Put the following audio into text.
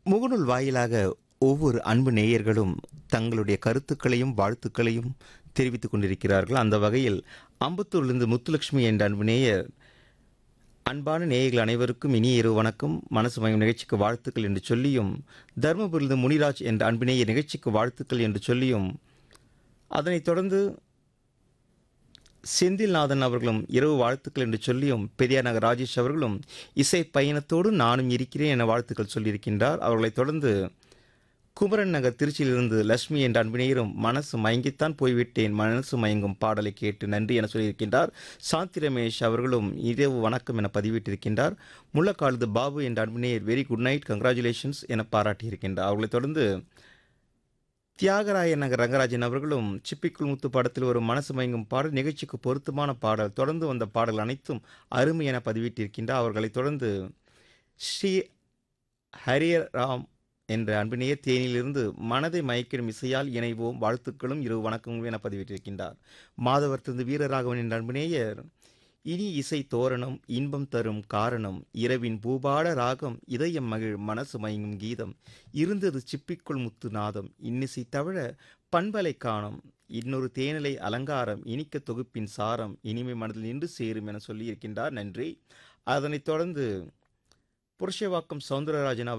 முகநூல் வாயிலாக ஒவ்வொரு அன்பு நேயர்களும் தங்களுடைய கருத்துக்களையும் வாழ்த்துக்களையும் தெரிவித்துக் கொண்டிருக்கிறார்கள் அந்த வகையில் அம்பத்தூரிலிருந்து முத்துலட்சுமி என்ற அன்பு நேயர் அன்பான நேயர்கள் அனைவருக்கும் இனிய இரவு வணக்கம் மனசு மயம் நிகழ்ச்சிக்கு வாழ்த்துக்கள் என்று சொல்லியும் தருமபுரிலிருந்து முனிராஜ் என்ற அன்பு நேயர் நிகழ்ச்சிக்கு வாழ்த்துக்கள் என்று சொல்லியும் அதனைத் தொடர்ந்து செந்தில்நாதன் அவர்களும் இரவு வாழ்த்துக்கள் என்று சொல்லியும் பெரியார் நகர் ராஜேஷ் அவர்களும் இசை பயணத்தோடு நானும் இருக்கிறேன் என வாழ்த்துக்கள் சொல்லியிருக்கின்றார் அவர்களைத் தொடர்ந்து குமரன் நகர் திருச்சியிலிருந்து லட்சுமி என்ற அன்பினேயரும் மனசு மயங்கித்தான் போய்விட்டேன் மனசு மயங்கும் பாடலை கேட்டு நன்றி என சொல்லியிருக்கின்றார் சாந்தி ரமேஷ் அவர்களும் இரவு வணக்கம் என பதிவிட்டிருக்கின்றார் முள்ளக்காலுது பாபு என்ற அன்பினேயர் வெரி குட் நைட் கங்க்ராச்சுலேஷன்ஸ் என பாராட்டியிருக்கின்றார் அவர்களைத் தொடர்ந்து தியாகராய நகர் ரங்கராஜன் அவர்களும் சிப்பிக்குள் முத்து படத்தில் ஒரு மனசு மயங்கும் பாடல் நிகழ்ச்சிக்கு பொருத்தமான பாடல் தொடர்ந்து வந்த பாடல் அனைத்தும் அருமை என பதிவிட்டிருக்கின்றார் அவர்களைத் தொடர்ந்து ஸ்ரீ ஹரியராம் என்ற அன்பினைய தேனியிலிருந்து மனதை மயக்கிடும் இசையால் இணைவோம் வாழ்த்துக்களும் இரவு வணக்கங்களும் என பதிவிட்டிருக்கின்றார் மாதவர் திருந்து வீரராகவன் என்ற அன்பினேயர் இனி இசை தோரணம் இன்பம் தரும் காரணம் இரவின் பூபாட ராகம் இதயம் மகிழ் மனசு மயங்கும் கீதம் இருந்தது சிப்பிக்குள் முத்து நாதம் இன்னிசை தவிர பண்பலை காணும் இன்னொரு தேனிலை அலங்காரம் இனிக்க தொகுப்பின் சாரம் இனிமை மனதில் நின்று சேரும் என சொல்லியிருக்கின்றார் நன்றி அதனைத் தொடர்ந்து புருஷவாக்கம் சவுந்தரராஜன் அவர்